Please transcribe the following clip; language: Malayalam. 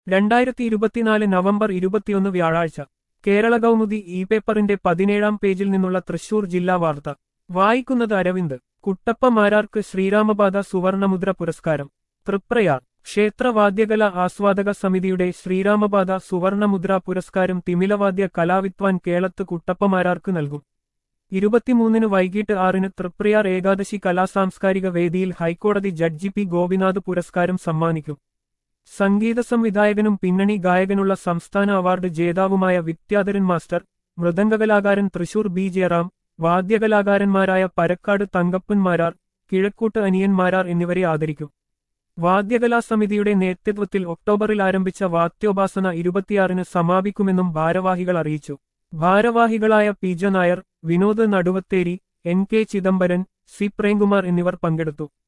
രണ്ടായിരത്തി ഇരുപത്തിനാല് നവംബർ ഇരുപത്തിയൊന്ന് വ്യാഴാഴ്ച കേരള കൗമുദി ഇ പേപ്പറിന്റെ പതിനേഴാം പേജിൽ നിന്നുള്ള തൃശൂർ ജില്ലാ വാർത്ത വായിക്കുന്നത് അരവിന്ദ് കുട്ടപ്പ മാരാർക്ക് ശ്രീരാമപാത സുവർണമുദ്ര പുരസ്കാരം തൃപ്രയാർ ക്ഷേത്രവാദ്യകല ആസ്വാദക സമിതിയുടെ ശ്രീരാമപാത സുവർണമുദ്ര പുരസ്കാരം തിമിലവാദ്യ കലാവിദ്വാൻ കേളത്ത് കുട്ടപ്പമാരാർക്ക് നൽകും ഇരുപത്തിമൂന്നിന് വൈകിട്ട് ആറിന് തൃപ്രയാർ ഏകാദശി കലാസാംസ്കാരിക വേദിയിൽ ഹൈക്കോടതി ജഡ്ജി പി ഗോപിനാഥ് പുരസ്കാരം സമ്മാനിക്കും സംഗീത സംവിധായകനും പിന്നണി ഗായകനുള്ള സംസ്ഥാന അവാർഡ് ജേതാവുമായ വിദ്യാധരൻ മാസ്റ്റർ മൃദംഗകലാകാരൻ തൃശൂർ ബി ജയറാം വാദ്യകലാകാരന്മാരായ പരക്കാട് തങ്കപ്പൻമാരാർ കിഴക്കൂട്ട് അനിയന്മാരാർ എന്നിവരെ ആദരിക്കും വാദ്യകലാ സമിതിയുടെ നേതൃത്വത്തിൽ ഒക്ടോബറിൽ ആരംഭിച്ച വാദ്യോപാസന ഇരുപത്തിയാറിന് സമാപിക്കുമെന്നും ഭാരവാഹികൾ അറിയിച്ചു ഭാരവാഹികളായ P J Nair Vinod Naduvatheri N K Chidambaran C Premkumar എന്നിവർ പങ്കെടുത്തു